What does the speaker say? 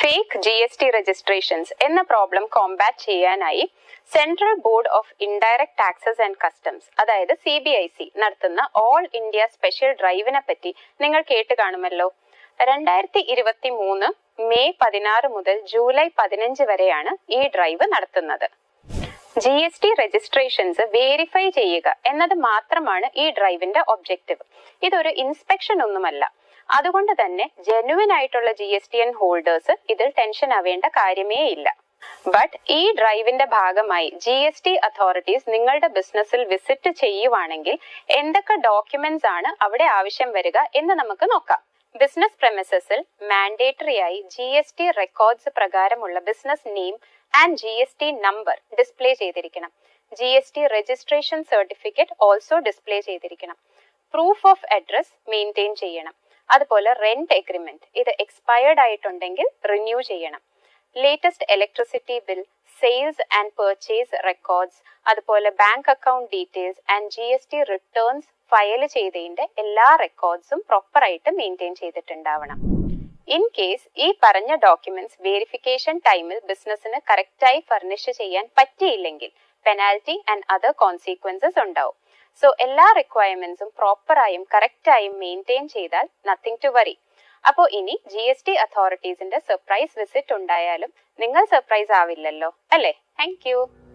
fake G S T registrations എന്ന problem combat ചെയ്യാനായി central board of indirect taxes and customs അതായത് C B I C നടത്തുന്ന all India special ഡ്രൈവിനെ പറ്റി നിങ്ങൾ കേട്ട് കാണുമല്ലോ രണ്ടായിരത്തി ഇരുപത്തി മൂന്ന് മെയ് പതിനാറ് മുതൽ ജൂലൈ പതിനഞ്ച് വരെയാണ് ഈ ഡ്രൈവ് നടത്തുന്നത് G S T registrations verify ചെയ്യുക എന്നത് മാത്രമാണ് ഈ ഡ്രൈവിന്റെ ഒബ്ജക്റ്റീവ് ഇതൊരു ഇൻസ്പെക്ഷൻ ഒന്നുമല്ല അതുകൊണ്ട് തന്നെ ജെനുവിൻ ആയിട്ടുള്ള G S T N holders ഇതിൽ ടെൻഷൻ ആവേണ്ട കാര്യമേ ഇല്ല ബട്ട് ഈ ഡ്രൈവിന്റെ ഭാഗമായി ജി എസ് ടി അതോറിറ്റീസ് നിങ്ങളുടെ ബിസിനസ്സിൽ വിസിറ്റ് ചെയ്യുവാണെങ്കിൽ എന്തൊക്കെ ഡോക്യുമെന്റ്സ് ആണ് അവിടെ ആവശ്യം വരിക എന്ന് നമുക്ക് നോക്കാം ബിസിനസ് പ്രമിസസിൽ മാൻഡേറ്ററി ആയി ജി എസ് ടി റെക്കോർഡ്സ് പ്രകാരമുള്ള business name and G S T number display ചെയ്തിരിക്കണം G S T registration certificate also display ചെയ്തിരിക്കണം പ്രൂഫ് ഓഫ് അഡ്രസ് മെയിൻറ്റെയിൻ ചെയ്യണം അതുപോലെ റെന്റ് എഗ്രിമെന്റ് ഇത് എക്സ്പയർഡ് ആയിട്ടുണ്ടെങ്കിൽ റിന്യൂ ചെയ്യണം latest electricity bill sales and purchase records അതുപോലെ bank account details and G S T returns file ചെയ്തതിന്റെ എല്ലാ റെക്കോർഡ്സും പ്രോപ്പർ ആയിട്ട് മെയിൻറ്റെയിൻ ചെയ്തിട്ടുണ്ടാവണം ഇൻ കേസ് ഈ പറഞ്ഞ ഡോക്യുമെന്റ്സ് വേരിഫിക്കേഷൻ ടൈമിൽ ബിസിനസ്സിന് കറക്റ്റായി ഫർണിഷ് ചെയ്യാൻ പറ്റിയില്ലെങ്കിൽ പെനാൽറ്റി ആൻഡ് അതർ കോൺസിക്വൻസസ് ഉണ്ടാവും സോ എല്ലാ റിക്വയർമെന്റ്സും പ്രോപ്പറായും കറക്റ്റായും മെയിൻറ്റെയിൻ ചെയ്താൽ നത്തിങ് ടു വറി അപ്പോൾ ഇനി ജി എസ് ടി അതോറിറ്റീസിന്റെ സർപ്രൈസ് വിസിറ്റ് ഉണ്ടായാലും നിങ്ങൾ സർപ്രൈസ് ആവില്ലല്ലോ അല്ലേ താങ്ക് യു